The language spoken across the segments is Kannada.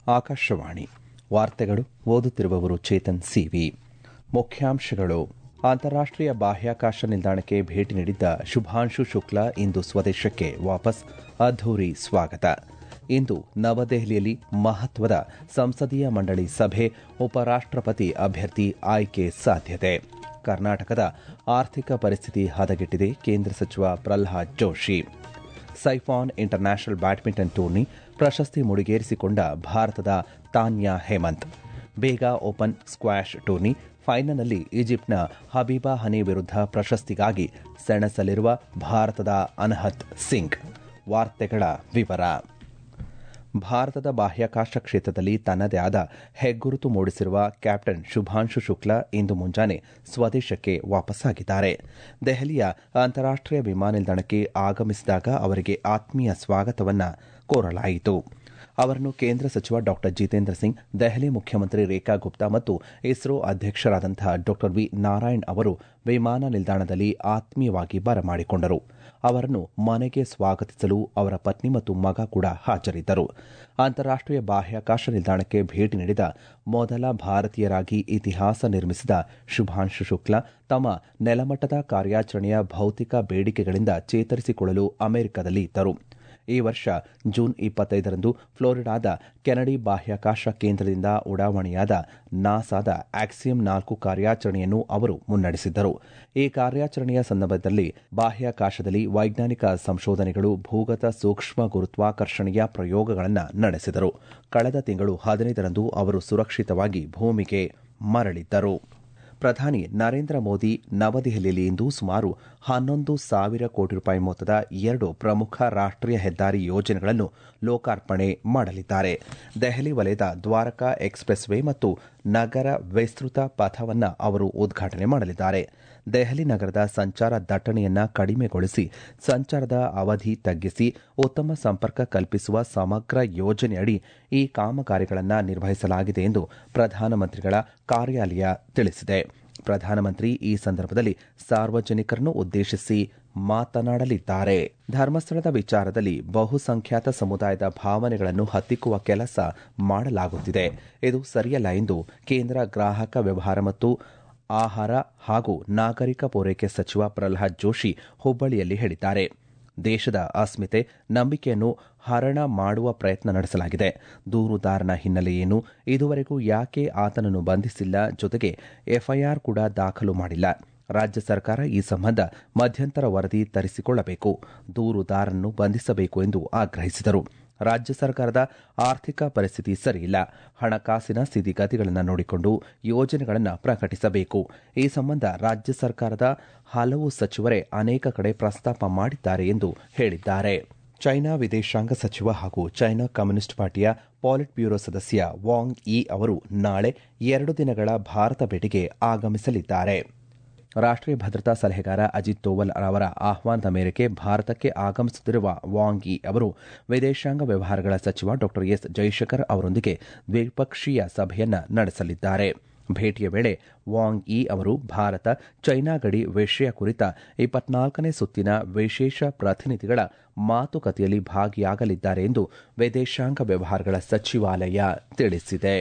ಆಕಾಶವಾಣಿ ವಾರ್ತೆಗಳು ಓದುತ್ತಿರುವವರು ಚೇತನ್ ಸಿವಿ ಮುಖ್ಯಾಂಶಗಳು ಅಂತಾರಾಷ್ಟೀಯ ಬಾಹ್ಯಾಕಾಶ ನಿಲ್ದಾಣಕ್ಕೆ ಭೇಟಿ ನೀಡಿದ್ದ ಶುಭಾಂಶು ಶುಕ್ಲಾ ಇಂದು ಸ್ವದೇಶಕ್ಕೆ ವಾಪಸ್ ಅದ್ದೂರಿ ಸ್ವಾಗತ ಇಂದು ನವದೆಹಲಿಯಲ್ಲಿ ಮಹತ್ವದ ಸಂಸದೀಯ ಮಂಡಳಿ ಸಭೆ ಉಪರಾಷ್ಟಪತಿ ಅಭ್ಯರ್ಥಿ ಆಯ್ಕೆ ಸಾಧ್ಯತೆ ಕರ್ನಾಟಕದ ಆರ್ಥಿಕ ಪರಿಸ್ಥಿತಿ ಹದಗೆಟ್ಟಿದೆ ಕೇಂದ್ರ ಸಚಿವ Pralhad Joshi ಸೈಫಾನ್ international badminton tourney ಪ್ರಶಸ್ತಿ ಮುಡಿಗೇರಿಸಿಕೊಂಡ ಭಾರತದ ತಾನ್ಯಾ ಹೇಮಂತ್ ಬೇಗ ಓಪನ್ ಸ್ಕ್ವಾಷ್ ಟೂರ್ನಿ ಫೈನಲ್ನಲ್ಲಿ ಈಜಿಪ್ಟ್ನ ಹಬೀಬಾ ಹನಿ ವಿರುದ್ಧ ಪ್ರಶಸ್ತಿಗಾಗಿ ಸೆಣಸಲಿರುವ ಭಾರತದ ಅನಹತ್ ಸಿಂಗ್ ವಾರ್ತೆಗಳ ವಿವರ ಭಾರತದ ಬಾಹ್ಯಾಕಾಶ ಕ್ಷೇತ್ರದಲ್ಲಿ ತನ್ನದೇ ಆದ ಹೆಗ್ಗುರುತು ಮೂಡಿಸಿರುವ ಕ್ಯಾಪ್ಟನ್ ಶುಭಾಂಶು ಶುಕ್ಲಾ ಇಂದು ಮುಂಜಾನೆ ಸ್ವದೇಶಕ್ಕೆ ವಾಪಸ್ಸಾಗಿದ್ದಾರೆ ದೆಹಲಿಯ ಅಂತಾರಾಷ್ಟೀಯ ವಿಮಾನ ನಿಲ್ದಾಣಕ್ಕೆ ಆಗಮಿಸಿದಾಗ ಅವರಿಗೆ ಆತ್ಮೀಯ ಸ್ವಾಗತವನ್ನು ಕೋರಲಾಯಿತು ಅವರನ್ನು ಕೇಂದ್ರ ಸಚಿವ ಡಾ ಜಿತೇಂದ್ರ ಸಿಂಗ್ ದೆಹಲಿ ಮುಖ್ಯಮಂತ್ರಿ ರೇಖಾ ಗುಪ್ತಾ ಮತ್ತು ಇಸ್ರೋ ಅಧ್ಯಕ್ಷರಾದಂತಹ ಡಾ ವಿ ನಾರಾಯಣ್ ಅವರು ವಿಮಾನ ನಿಲ್ದಾಣದಲ್ಲಿ ಆತ್ಮೀಯವಾಗಿ ಬರಮಾಡಿಕೊಂಡರು ಅವರನ್ನು ಮನೆಗೆ ಸ್ವಾಗತಿಸಲು ಅವರ ಪತ್ನಿ ಮತ್ತು ಮಗ ಕೂಡ ಹಾಜರಿದ್ದರು ಅಂತಾರಾಷ್ಟೀಯ ಬಾಹ್ಯಾಕಾಶ ನಿಲ್ದಾಣಕ್ಕೆ ಭೇಟಿ ನೀಡಿದ ಮೊದಲ ಭಾರತೀಯರಾಗಿ ಇತಿಹಾಸ ನಿರ್ಮಿಸಿದ ಶುಭಾಂಶು ಶುಕ್ಲಾ ತಮ್ಮ ನೆಲಮಟ್ಟದ ಕಾರ್ಯಾಚರಣೆಯ ಭೌತಿಕ ಬೇಡಿಕೆಗಳಿಂದ ಚೇತರಿಸಿಕೊಳ್ಳಲು ಅಮೆರಿಕದಲ್ಲಿ ಇದ್ದರು ಈ ವರ್ಷ ಜೂನ್ ಇಪ್ಪತ್ತೈದರಂದು ಫ್ಲೋರಿಡಾದ ಕೆನಡಿ ಬಾಹ್ಯಾಕಾಶ ಕೇಂದ್ರದಿಂದ ಉಡಾವಣೆಯಾದ ನಾಸಾದ ಆಕ್ಸಿಯಂ ನಾಲ್ಕು ಕಾರ್ಯಾಚರಣೆಯನ್ನು ಅವರು ಮುನ್ನಡೆಸಿದ್ದರು ಈ ಕಾರ್ಯಾಚರಣೆಯ ಸಂದರ್ಭದಲ್ಲಿ ಬಾಹ್ಯಾಕಾಶದಲ್ಲಿ ವೈಜ್ಞಾನಿಕ ಸಂಶೋಧನೆಗಳು ಭೂಗತ ಸೂಕ್ಷ್ಮ ಗುರುತ್ವಾಕರ್ಷಣೆಯ ಪ್ರಯೋಗಗಳನ್ನು ನಡೆಸಿದರು ಕಳೆದ ತಿಂಗಳು ಹದಿನೈದರಂದು ಅವರು ಸುರಕ್ಷಿತವಾಗಿ ಭೂಮಿಗೆ ಮರಳಿದ್ದರು ಪ್ರಧಾನಿ ನರೇಂದ್ರ ಮೋದಿ ನವದೆಹಲಿಯಲ್ಲಿ ಇಂದು ಸುಮಾರು ಹನ್ನೊಂದು ಸಾವಿರ ಕೋಟಿ ರೂಪಾಯಿ ಮೊತ್ತದ ಎರಡು ಪ್ರಮುಖ ರಾಷ್ಟೀಯ ಹೆದ್ದಾರಿ ಯೋಜನೆಗಳನ್ನು ಲೋಕಾರ್ಪಣೆ ಮಾಡಲಿದ್ದಾರೆ ದೆಹಲಿ ವಲಯದ ದ್ವಾರಕಾ ಎಕ್ಸ್ಪ್ರೆಸ್ ವೇ ಮತ್ತು ನಗರ ವಿಸ್ತೃತ ಪಥವನ್ನು ಅವರು ಉದ್ಘಾಟನೆ ಮಾಡಲಿದ್ದಾರೆ ದೆಹಲಿ ನಗರದ ಸಂಚಾರ ದಟ್ಟಣೆಯನ್ನು ಕಡಿಮೆಗೊಳಿಸಿ ಸಂಚಾರದ ಅವಧಿ ತಗ್ಗಿಸಿ ಉತ್ತಮ ಸಂಪರ್ಕ ಕಲ್ಪಿಸುವ ಸಮಗ್ರ ಯೋಜನೆಯಡಿ ಈ ಕಾಮಗಾರಿಗಳನ್ನು ನಿರ್ವಹಿಸಲಾಗಿದೆ ಎಂದು ಪ್ರಧಾನಮಂತ್ರಿಗಳ ಕಾರ್ಯಾಲಯ ತಿಳಿಸಿದೆ ಪ್ರಧಾನಮಂತ್ರಿ ಈ ಸಂದರ್ಭದಲ್ಲಿ ಸಾರ್ವಜನಿಕರನ್ನು ಉದ್ದೇಶಿಸಿ ಮಾತನಾಡಲಿದ್ದಾರೆ ಧರ್ಮಸ್ಥಳದ ವಿಚಾರದಲ್ಲಿ ಬಹುಸಂಖ್ಯಾತ ಸಮುದಾಯದ ಭಾವನೆಗಳನ್ನು ಹತ್ತಿಕ್ಕುವ ಕೆಲಸ ಮಾಡಲಾಗುತ್ತಿದೆ ಇದು ಸರಿಯಲ್ಲ ಎಂದು ಕೇಂದ್ರ ಗ್ರಾಹಕ ವ್ಯವಹಾರ ಮತ್ತು ಆಹಾರ ಹಾಗೂ ನಾಗರಿಕ ಪೂರೈಕೆ ಸಚಿವ ಪ್ರಲ್ಹಾದ್ ಜೋಶಿ ಹುಬ್ಬಳ್ಳಿಯಲ್ಲಿ ಹೇಳಿದ್ದಾರೆ ದೇಶದ ಅಸ್ಮಿತೆ ನಂಬಿಕೆಯನ್ನು ಹರಣ ಮಾಡುವ ಪ್ರಯತ್ನ ನಡೆಸಲಾಗಿದೆ ದೂರುದಾರನ ಹಿನ್ನೆಲೆ ಏನು ಇದುವರೆಗೂ ಯಾಕೆ ಆತನನ್ನು ಬಂಧಿಸಿಲ್ಲ ಜೊತೆಗೆ ಎಫ್ಐಆರ್ ಕೂಡ ದಾಖಲು ಮಾಡಿಲ್ಲ ರಾಜ್ಯ ಸರ್ಕಾರ ಈ ಸಂಬಂಧ ಮಧ್ಯಂತರ ವರದಿ ತರಿಸಿಕೊಳ್ಳಬೇಕು ದೂರುದಾರನ್ನು ಬಂಧಿಸಬೇಕು ಎಂದು ಆಗ್ರಹಿಸಿದರು ರಾಜ್ಯ ಸರ್ಕಾರದ ಆರ್ಥಿಕ ಪರಿಸ್ಥಿತಿ ಸರಿಯಿಲ್ಲ ಹಣಕಾಸಿನ ಸ್ಥಿತಿಗತಿಗಳನ್ನು ನೋಡಿಕೊಂಡು ಯೋಜನೆಗಳನ್ನು ಪ್ರಕಟಿಸಬೇಕು ಈ ಸಂಬಂಧ ರಾಜ್ಯ ಸರ್ಕಾರದ ಹಲವು ಸಚಿವರೇ ಅನೇಕ ಕಡೆ ಪ್ರಸ್ತಾಪ ಮಾಡಿದ್ದಾರೆ ಎಂದು ಹೇಳಿದ್ದಾರೆ ಚೈನಾ ವಿದೇಶಾಂಗ ಸಚಿವ ಹಾಗೂ ಚೈನಾ ಕಮ್ಯುನಿಸ್ಟ್ ಪಾರ್ಟಿಯ ಪಾಲಿಟ್ ಬ್ಯೂರೋ ಸದಸ್ಯ ವಾಂಗ್ ಇ ಅವರು ನಾಳೆ ಎರಡು ದಿನಗಳ ಭಾರತ ಭೇಟಿಗೆ ಆಗಮಿಸಲಿದ್ದಾರೆ ರಾಷ್ಟೀಯ ಭದ್ರತಾ ಸಲಹೆಗಾರ ಅಜಿತ್ ದೋವಲ್ ಅವರ ಆಹ್ವಾನದ ಮೇರೆಗೆ ಭಾರತಕ್ಕೆ ಆಗಮಿಸುತ್ತಿರುವ ವಾಂಗ್ ಇ ಅವರು ವಿದೇಶಾಂಗ ವ್ಯವಹಾರಗಳ ಸಚಿವ ಡಾ ಎಸ್ ಜೈಶಂಕರ್ ಅವರೊಂದಿಗೆ ದ್ವಿಪಕ್ಷೀಯ ಸಭೆಯನ್ನ ನಡೆಸಲಿದ್ದಾರೆ ಭೇಟಿಯ ವೇಳೆ ವಾಂಗ್ ಇ ಅವರು ಭಾರತ ಚೈನಾ ಗಡಿ ವಿಷಯ ಕುರಿತ ಇಪ್ಪತ್ನಾಲ್ಕನೇ ಸುತ್ತಿನ ವಿಶೇಷ ಪ್ರತಿನಿಧಿಗಳ ಮಾತುಕತೆಯಲ್ಲಿ ಭಾಗಿಯಾಗಲಿದ್ದಾರೆ ಎಂದು ವಿದೇಶಾಂಗ ವ್ಯವಹಾರಗಳ ಸಚಿವಾಲಯ ತಿಳಿಸಿದೆ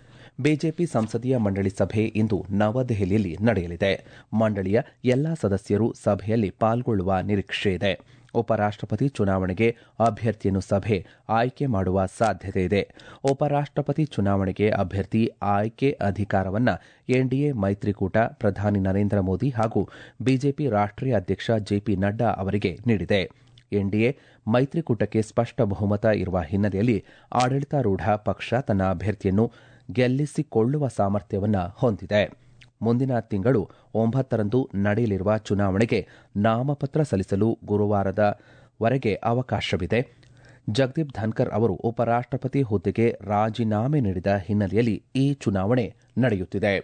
ಬಿಜೆಪಿ ಸಂಸದೀಯ ಮಂಡಳಿ ಸಭೆ ಇಂದು ನವದೆಹಲಿಯಲ್ಲಿ ನಡೆಯಲಿದೆ ಮಂಡಳಿಯ ಎಲ್ಲಾ ಸದಸ್ಯರು ಸಭೆಯಲ್ಲಿ ಪಾಲ್ಗೊಳ್ಳುವ ನಿರೀಕ್ಷೆ ಇದೆ ಉಪರಾಷ್ಟಪತಿ ಚುನಾವಣೆಗೆ ಅಭ್ಯರ್ಥಿಯನ್ನು ಸಭೆ ಆಯ್ಕೆ ಮಾಡುವ ಸಾಧ್ಯತೆ ಇದೆ ಉಪರಾಷ್ಟಪತಿ ಚುನಾವಣೆಗೆ ಅಭ್ಯರ್ಥಿ ಆಯ್ಕೆ ಅಧಿಕಾರವನ್ನು ಎನ್ಡಿಎ ಮೈತ್ರಿಕೂಟ ಪ್ರಧಾನಿ ನರೇಂದ್ರ ಮೋದಿ ಹಾಗೂ ಬಿಜೆಪಿ ರಾಷ್ಟೀಯ ಅಧ್ಯಕ್ಷ ಜೆಪಿ ನಡ್ಡಾ ಅವರಿಗೆ ನೀಡಿದೆ ಎನ್ಡಿಎ ಮೈತ್ರಿಕೂಟಕ್ಕೆ ಸ್ಪಷ್ಟ ಬಹುಮತ ಇರುವ ಹಿನ್ನೆಲೆಯಲ್ಲಿ ಆಡಳಿತಾರೂಢ ಪಕ್ಷ ತನ್ನ ಅಭ್ಯರ್ಥಿಯನ್ನು ಗೆಲ್ಲಿಸಿಕೊಳ್ಳುವ ಸಾಮರ್ಥ್ಯವನ್ನು ಹೊಂದಿದೆ ಮುಂದಿನ ತಿಂಗಳು ಒಂಬತ್ತರಂದು ನಡೆಯಲಿರುವ ಚುನಾವಣೆಗೆ ನಾಮಪತ್ರ ಸಲ್ಲಿಸಲು ಗುರುವಾರದವರೆಗೆ ಅವಕಾಶವಿದೆ ಜಗದೀಪ್ ಧನ್ಕರ್ ಅವರು ಉಪರಾಷ್ಟಪತಿ ಹುದ್ದೆಗೆ ರಾಜೀನಾಮೆ ನೀಡಿದ ಹಿನ್ನೆಲೆಯಲ್ಲಿ ಈ ಚುನಾವಣೆ ನಡೆಯುತ್ತಿದೆ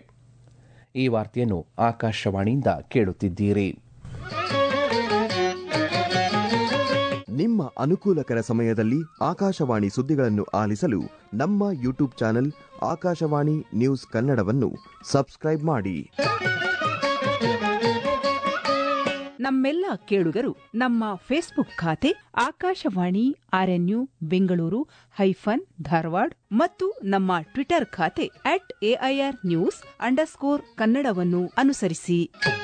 ಈ ವಾರ್ತೆಯನ್ನು ಆಕಾಶವಾಣಿಯಿಂದ ಕೇಳುತ್ತಿದ್ದೀರಿ ನಿಮ್ಮ ಅನುಕೂಲಕರ ಸಮಯದಲ್ಲಿ ಆಕಾಶವಾಣಿ ಸುದ್ದಿಗಳನ್ನು ಆಲಿಸಲು ನಮ್ಮ ಯೂಟ್ಯೂಬ್ ಚಾನೆಲ್ ಆಕಾಶವಾಣಿ ನ್ಯೂಸ್ ಕನ್ನಡವನ್ನು ಸಬ್ಸ್ಕ್ರೈಬ್ ಮಾಡಿ ನಮ್ಮೆಲ್ಲ ಕೇಳುಗರು ನಮ್ಮ ಫೇಸ್ಬುಕ್ ಖಾತೆ ಆಕಾಶವಾಣಿ ಆರ್ಎನ್ಯು ಬೆಂಗಳೂರು ಹೈಫನ್ ಧಾರವಾಡ ಮತ್ತು ನಮ್ಮ ಟ್ವಿಟರ್ ಖಾತೆ ಅಟ್ ಎಐಆರ್ ನ್ಯೂಸ್ ಅಂಡರ್ಸ್ಕೋರ್ ಕನ್ನಡವನ್ನು ಅನುಸರಿಸಿ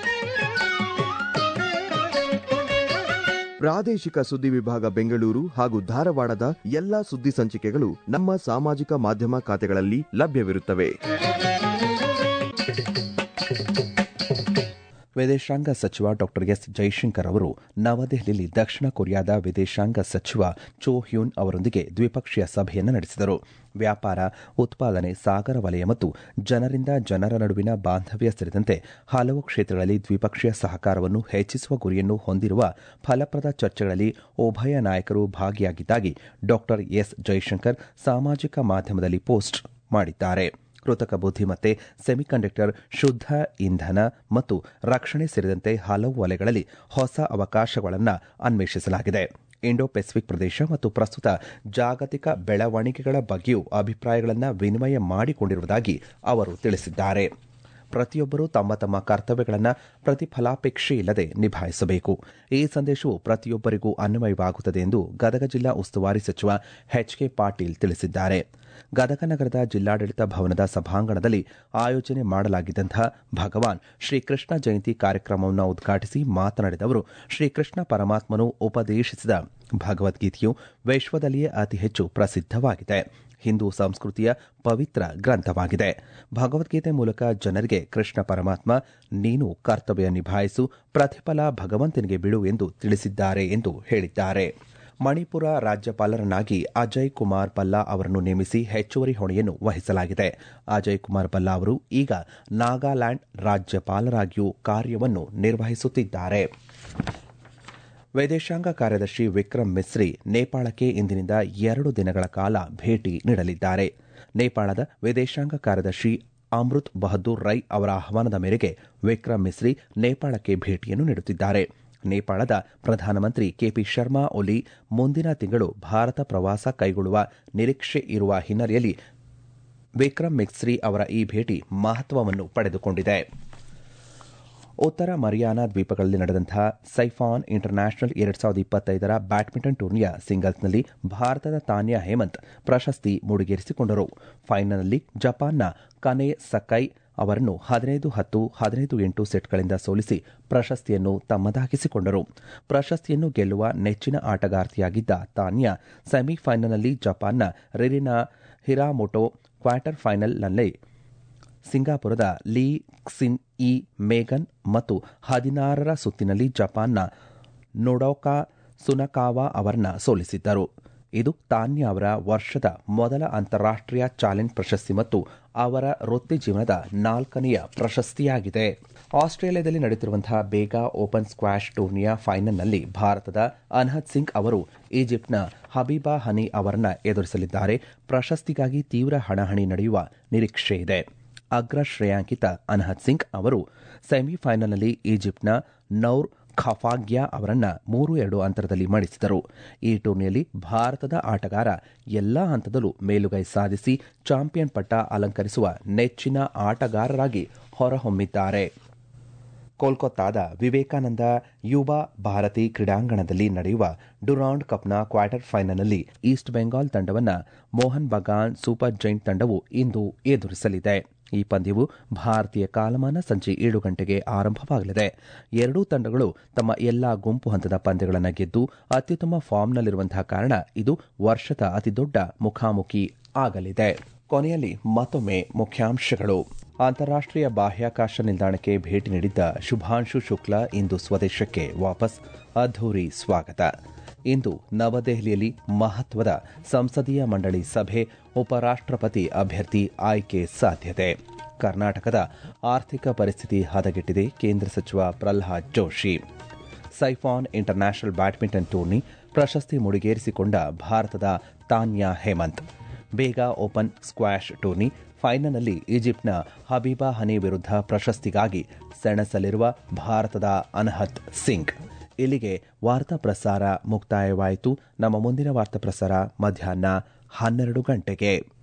ಪ್ರಾದೇಶಿಕ ಸುದ್ದಿ ವಿಭಾಗ ಬೆಂಗಳೂರು ಹಾಗೂ ಧಾರವಾಡದ ಎಲ್ಲಾ ಸುದ್ದಿ ಸಂಚಿಕೆಗಳು ನಮ್ಮ ಸಾಮಾಜಿಕ ಮಾಧ್ಯಮ ಖಾತೆಗಳಲ್ಲಿ ಲಭ್ಯವಿರುತ್ತವೆ ವಿದೇಶಾಂಗ ಸಚಿವ ಡಾ ಎಸ್ ಜೈಶಂಕರ್ ಅವರು ನವದೆಹಲಿಯಲ್ಲಿ ದಕ್ಷಿಣ ಕೊರಿಯಾದ ವಿದೇಶಾಂಗ ಸಚಿವ ಚೋ ಹ್ಯೂನ್ ಅವರೊಂದಿಗೆ ದ್ವಿಪಕ್ಷೀಯ ಸಭೆಯನ್ನು ನಡೆಸಿದರು ವ್ಯಾಪಾರ ಉತ್ಪಾದನೆ ಸಾಗರ ವಲಯ ಮತ್ತು ಜನರಿಂದ ಜನರ ನಡುವಿನ ಬಾಂಧವ್ಯ ಸೇರಿದಂತೆ ಹಲವು ಕ್ಷೇತ್ರಗಳಲ್ಲಿ ದ್ವಿಪಕ್ಷೀಯ ಸಹಕಾರವನ್ನು ಹೆಚ್ಚಿಸುವ ಗುರಿಯನ್ನು ಹೊಂದಿರುವ ಫಲಪ್ರದ ಚರ್ಚೆಗಳಲ್ಲಿ ಉಭಯ ನಾಯಕರು ಭಾಗಿಯಾಗಿದ್ದಾಗಿ ಡಾ ಎಸ್ ಜೈಶಂಕರ್ ಸಾಮಾಜಿಕ ಮಾಧ್ಯಮದಲ್ಲಿ ಪೋಸ್ಟ್ ಮಾಡಿದ್ದಾರೆ ಕೃತಕ ಬುದ್ದಿಮತ್ತೆ ಸೆಮಿಕಂಡಕ್ಟರ್ ಶುದ್ಧ ಇಂಧನ ಮತ್ತು ರಕ್ಷಣೆ ಸೇರಿದಂತೆ ಹಲವು ವಲಯಗಳಲ್ಲಿ ಹೊಸ ಅವಕಾಶಗಳನ್ನು ಅನ್ವೇಷಿಸಲಾಗಿದೆ ಇಂಡೋ ಪೆಸಿಫಿಕ್ ಪ್ರದೇಶ ಮತ್ತು ಪ್ರಸ್ತುತ ಜಾಗತಿಕ ಬೆಳವಣಿಗೆಗಳ ಬಗ್ಗೆಯೂ ಅಭಿಪ್ರಾಯಗಳನ್ನು ವಿನಿಮಯ ಮಾಡಿಕೊಂಡಿರುವುದಾಗಿ ಅವರು ತಿಳಿಸಿದ್ದಾರೆ ಪ್ರತಿಯೊಬ್ಬರೂ ತಮ್ಮ ತಮ್ಮ ಕರ್ತವ್ಯಗಳನ್ನು ಪ್ರತಿಫಲಾಪೇಕ್ಷೆ ಇಲ್ಲದೆ ನಿಭಾಯಿಸಬೇಕು ಈ ಸಂದೇಶವು ಪ್ರತಿಯೊಬ್ಬರಿಗೂ ಅನ್ವಯವಾಗುತ್ತದೆ ಎಂದು ಗದಗ ಜಿಲ್ಲಾ ಉಸ್ತುವಾರಿ ಸಚಿವ ಎಚ್ ಕೆ ಪಾಟೀಲ್ ತಿಳಿಸಿದ್ದಾರೆ ಗದಗ ನಗರದ ಜಿಲ್ಲಾಡಳಿತ ಭವನದ ಸಭಾಂಗಣದಲ್ಲಿ ಆಯೋಜನೆ ಮಾಡಲಾಗಿದ್ದಂತಹ ಭಗವಾನ್ ಶ್ರೀಕೃಷ್ಣ ಜಯಂತಿ ಕಾರ್ಯಕ್ರಮವನ್ನು ಉದ್ಘಾಟಿಸಿ ಮಾತನಾಡಿದ ಅವರು ಶ್ರೀಕೃಷ್ಣ ಪರಮಾತ್ಮನು ಉಪದೇಶಿಸಿದ ಭಗವದ್ಗೀತೆಯು ವಿಶ್ವದಲ್ಲಿಯೇ ಅತಿ ಹೆಚ್ಚು ಪ್ರಸಿದ್ಧವಾಗಿದೆ ಹಿಂದೂ ಸಂಸ್ಕೃತಿಯ ಪವಿತ್ರ ಗ್ರಂಥವಾಗಿದೆ ಭಗವದ್ಗೀತೆ ಮೂಲಕ ಜನರಿಗೆ ಕೃಷ್ಣ ಪರಮಾತ್ಮ ನೀನು ಕರ್ತವ್ಯ ನಿಭಾಯಿಸು ಪ್ರತಿಫಲ ಭಗವಂತನಿಗೆ ಬಿಡು ಎಂದು ತಿಳಿಸಿದ್ದಾರೆ ಎಂದು ಹೇಳಿದ್ದಾರೆ ಮಣಿಪುರ ರಾಜ್ಯಪಾಲರನ್ನಾಗಿ ಅಜಯ್ ಕುಮಾರ್ ಬಲ್ಲಾ ಅವರನ್ನು ನೇಮಿಸಿ ಹೆಚ್ಚುವರಿ ಹೊಣೆಯನ್ನು ವಹಿಸಲಾಗಿದೆ ಅಜಯ್ ಕುಮಾರ್ ಬಲ್ಲಾ ಅವರು ಈಗ ನಾಗಾಲ್ಯಾಂಡ್ ರಾಜ್ಯಪಾಲರಾಗಿಯೂ ಕಾರ್ಯವನ್ನು ನಿರ್ವಹಿಸುತ್ತಿದ್ದಾರೆ ವಿದೇಶಾಂಗ ಕಾರ್ಯದರ್ಶಿ ವಿಕ್ರಮ್ ಮಿಸ್ರಿ ನೇಪಾಳಕ್ಕೆ ಇಂದಿನಿಂದ ಎರಡು ದಿನಗಳ ಕಾಲ ಭೇಟಿ ನೀಡಲಿದ್ದಾರೆ ನೇಪಾಳದ ವಿದೇಶಾಂಗ ಕಾರ್ಯದರ್ಶಿ ಅಮೃತ್ ಬಹದ್ದೂರ್ ರೈ ಅವರ ಆಹ್ವಾನದ ಮೇರೆಗೆ ವಿಕ್ರಮ್ ಮಿಸ್ರಿ ನೇಪಾಳಕ್ಕೆ ಭೇಟಿಯನ್ನು ನೀಡುತ್ತಿದ್ದಾರೆ ನೇಪಾಳದ ಪ್ರಧಾನಮಂತ್ರಿ ಕೆಪಿ ಶರ್ಮಾ ಒಲಿ ಮುಂದಿನ ತಿಂಗಳು ಭಾರತ ಪ್ರವಾಸ ಕೈಗೊಳ್ಳುವ ನಿರೀಕ್ಷೆ ಇರುವ ಹಿನ್ನೆಲೆಯಲ್ಲಿ ವಿಕ್ರಮ್ ಮಿಸ್ರಿ ಅವರ ಈ ಭೇಟಿ ಮಹತ್ವವನ್ನು ಪಡೆದುಕೊಂಡಿದೆ ಉತ್ತರ ಮರಿಯಾನಾ ದ್ವೀಪಗಳಲ್ಲಿ ನಡೆದಂತಹ ಸೈಫಾನ್ ಇಂಟರ್ನ್ಯಾಷನಲ್ ಎರಡ್ ಸಾವಿರದ ಇಪ್ಪತ್ತೈದರ ಬ್ಯಾಡ್ಮಿಂಟನ್ ಟೂರ್ನಿಯ ಸಿಂಗಲ್ಸ್ನಲ್ಲಿ ಭಾರತದ ತಾನ್ಯಾ ಹೇಮಂತ್ ಪ್ರಶಸ್ತಿ ಮುಡಿಗೇರಿಸಿಕೊಂಡರು ಫೈನಲ್ನಲ್ಲಿ ಜಪಾನ್ನ ಕನೆ ಸಕೈ ಅವರನ್ನು ಹದಿನೈದು ಹತ್ತು ಹದಿನೈದು ಎಂಟು ಸೆಟ್ಗಳಿಂದ ಸೋಲಿಸಿ ಪ್ರಶಸ್ತಿಯನ್ನು ತಮ್ಮದಾಗಿಸಿಕೊಂಡರು ಪ್ರಶಸ್ತಿಯನ್ನು ಗೆಲ್ಲುವ ನೆಚ್ಚಿನ ಆಟಗಾರ್ತಿಯಾಗಿದ್ದ ತಾನ್ಯಾ ಸೆಮಿಫೈನಲ್ನಲ್ಲಿ ಜಪಾನ್ನ ರಿರಿನಾ ಹಿರಾಮೊಟೊ ಕ್ವಾರ್ಟರ್ ಫೈನಲ್ನಲ್ಲಿ ಸಿಂಗಾಪುರದ ಲೀ ಕ್ಸಿನ್ ಇ ಮೇಗನ್ ಮತ್ತು ಹದಿನಾರರ ಸುತ್ತಿನಲ್ಲಿ ಜಪಾನ್ನ ನೊಡೋಕಾ ಸುನಕಾವಾ ಅವರನ್ನ ಸೋಲಿಸಿದ್ದರು ಇದು ತಾನ್ಯಾ ಅವರ ವರ್ಷದ ಮೊದಲ ಅಂತಾರಾಷ್ಟೀಯ ಚಾಲೆಂಜ್ ಪ್ರಶಸ್ತಿ ಮತ್ತು ಅವರ ವೃತ್ತಿ ಜೀವನದ ನಾಲ್ಕನೆಯ ಪ್ರಶಸ್ತಿಯಾಗಿದೆ ಆಸ್ಟ್ರೇಲಿಯಾದಲ್ಲಿ ನಡೆಯುತ್ತಿರುವಂತಹ ಬೇಗಾ ಓಪನ್ ಸ್ಕ್ವಾಷ್ ಟೂರ್ನಿಯ ಫೈನಲ್ನಲ್ಲಿ ಭಾರತದ ಅನ್ಹದ್ ಸಿಂಗ್ ಅವರು ಈಜಿಪ್ಟ್ನ ಹಬೀಬಾ ಹನಿ ಅವರನ್ನ ಎದುರಿಸಲಿದ್ದಾರೆ ಪ್ರಶಸ್ತಿಗಾಗಿ ತೀವ್ರ ಹಣಾಹಣಿ ನಡೆಯುವ ನಿರೀಕ್ಷೆ ಇದೆ ಅಗ್ರ ಶ್ರೇಯಾಂಕಿತ ಅನ್ಹದ್ ಸಿಂಗ್ ಅವರು ಸೆಮಿಫೈನಲ್ನಲ್ಲಿ ಈಜಿಪ್ಟ್ನ ನೌರ್ ಖಫಾಗ್ಯಾ ಅವರನ್ನ ಮೂರು ಎರಡು ಅಂತರದಲ್ಲಿ ಮಣಿಸಿದರು ಈ ಟೂರ್ನಿಯಲ್ಲಿ ಭಾರತದ ಆಟಗಾರ ಎಲ್ಲಾ ಹಂತದಲ್ಲೂ ಮೇಲುಗೈ ಸಾಧಿಸಿ ಚಾಂಪಿಯನ್ ಪಟ್ಟ ಅಲಂಕರಿಸುವ ನೆಚ್ಚಿನ ಆಟಗಾರರಾಗಿ ಹೊರಹೊಮ್ಮಿದ್ದಾರೆ ಕೋಲ್ಕತ್ತಾದ ವಿವೇಕಾನಂದ ಯುವ ಭಾರತಿ ಕ್ರೀಡಾಂಗಣದಲ್ಲಿ ನಡೆಯುವ ಡುರಾಂಡ್ ಕಪ್ನ ಕ್ವಾರ್ಟರ್ ಫೈನಲ್ನಲ್ಲಿ ಈಸ್ಟ್ ಬೆಂಗಾಲ್ ತಂಡವನ್ನು ಮೋಹನ್ ಬಗಾನ್ ಸೂಪರ್ ಜೈಂಟ್ ತಂಡವು ಇಂದು ಎದುರಿಸಲಿದೆ ಈ ಪಂದ್ಯವು ಭಾರತೀಯ ಕಾಲಮಾನ ಸಂಜೆ ಏಳು ಗಂಟೆಗೆ ಆರಂಭವಾಗಲಿದೆ ಎರಡೂ ತಂಡಗಳು ತಮ್ಮ ಎಲ್ಲಾ ಗುಂಪು ಹಂತದ ಪಂದ್ಯಗಳನ್ನು ಗೆದ್ದು ಅತ್ಯುತ್ತಮ ಫಾರ್ಮ್ನಲ್ಲಿರುವಂತಹ ಕಾರಣ ಇದು ವರ್ಷದ ಅತಿದೊಡ್ಡ ಮುಖಾಮುಖಿ ಆಗಲಿದೆ ಕೊನೆಯಲ್ಲಿ ಮತ್ತೊಮ್ಮೆ ಮುಖ್ಯಾಂಶಗಳು ಅಂತಾರಾಷ್ಟೀಯ ಬಾಹ್ಯಾಕಾಶ ನಿಲ್ದಾಣಕ್ಕೆ ಭೇಟಿ ನೀಡಿದ್ದ ಶುಭಾಂಶು ಶುಕ್ಲಾ ಇಂದು ಸ್ವದೇಶಕ್ಕೆ ವಾಪಸ್ ಅದ್ಧೂರಿ ಸ್ವಾಗತ ಇಂದು ನವದೆಹಲಿಯಲ್ಲಿ ಮಹತ್ವದ ಸಂಸದೀಯ ಮಂಡಳಿ ಸಭೆ ಉಪರಾಷ್ಟಪತಿ ಅಭ್ಯರ್ಥಿ ಆಯ್ಕೆ ಸಾಧ್ಯತೆ ಕರ್ನಾಟಕದ ಆರ್ಥಿಕ ಪರಿಸ್ಥಿತಿ ಹದಗೆಟ್ಟಿದೆ ಕೇಂದ್ರ ಸಚಿವ Pralhad Joshi ಸೈಫಾನ್ international badminton tourney ಪ್ರಶಸ್ತಿ ಮುಡಿಗೇರಿಸಿಕೊಂಡ ಭಾರತದ ತಾನ್ಯಾ ಹೇಮಂತ್ ಬೇಗ ಓಪನ್ ಸ್ಕ್ವಾಷ್ ಟೂರ್ನಿ ಫೈನಲ್ನಲ್ಲಿ ಈಜಿಪ್ಟ್ನ ಹಬೀಬಾ ಹನಿ ವಿರುದ್ಧ ಪ್ರಶಸ್ತಿಗಾಗಿ ಸೆಣಸಲಿರುವ ಭಾರತದ ಅನಹತ್ ಸಿಂಗ್ ಇಲ್ಲಿಗೆ ವಾರ್ತಾ ಪ್ರಸಾರ ಮುಕ್ತಾಯವಾಯಿತು ನಮ್ಮ ಮುಂದಿನ ವಾರ್ತಾ ಪ್ರಸಾರ ಮಧ್ಯಾಹ್ನ ಹನ್ನೆರಡು ಗಂಟೆಗೆ